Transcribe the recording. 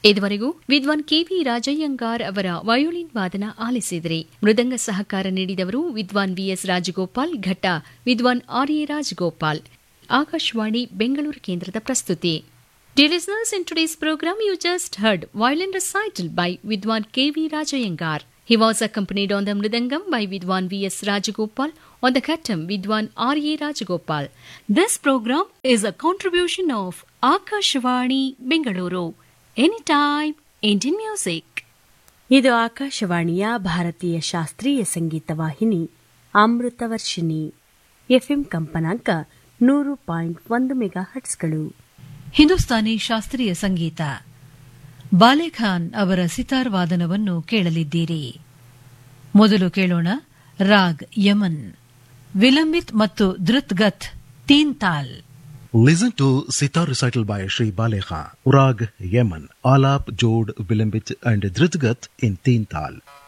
ಇದುವರೆಗೂ ವಿದ್ವಾನ್ ಕೆವಿ ರಾಜಯ್ಯಂಗಾರ್ ಅವರ ವಯೋಲಿನ್ ವಾದನ ಆಲಿಸಿದರೆ ಮೃದಂಗ ಸಹಕಾರ ನೀಡಿದವರು ವಿದ್ವಾನ್ ವಿಎಸ್ ರಾಜಗೋಪಾಲ್ ಘಟ್ಟ ವಿದ್ವಾನ್ ಆರ್ಎ ರಾಜಗೋಪಾಲ್ ಆಕಾಶವಾಣಿ ಬೆಂಗಳೂರು ಕೇಂದ್ರದ ಪ್ರಸ್ತುತಿ Dear listeners, in today's program, you just heard violin recital by Vidwan K.V. Rajayangar. He was accompanied on the Mridangam by Vidwan V.S. Rajagopal, on the Khattam Vidwan R.A. Rajagopal. This program is a contribution of Akashvani Bengaluru. Anytime, Indian music. ಇದು ಆಕಾಶವಾಣಿಯ ಭಾರತೀಯ ಶಾಸ್ತ್ರೀಯ ಸಂಗೀತ ವಾಹಿನಿ Amritavarshini FM ಕಂಪನಾಂಕ ನೂರು point ಒಂದು mega ಹಟ್ಸ್ಗಳು Hindustani ಶಾಸ್ತ್ರೀಯ ಸಂಗೀತ ಬಾಲೆಖಾನ್ ಅವರ ಸಿತಾರ್ ವಾದನವನ್ನು ಕೇಳಲಿದ್ದೀರಿ ಮೊದಲು ಕೇಳೋಣ ರಾಗ್ ಯಮನ್ ವಿಲಂಬಿತ್ ಮತ್ತು ಧೃತ್ಗತ್ ತೀನ್ ತಾಲ್ Listen to sitar recital by Sri Balekha, Urag, Yemen, Alap, Jod, Vilambit and Dritgat in Teen Tal.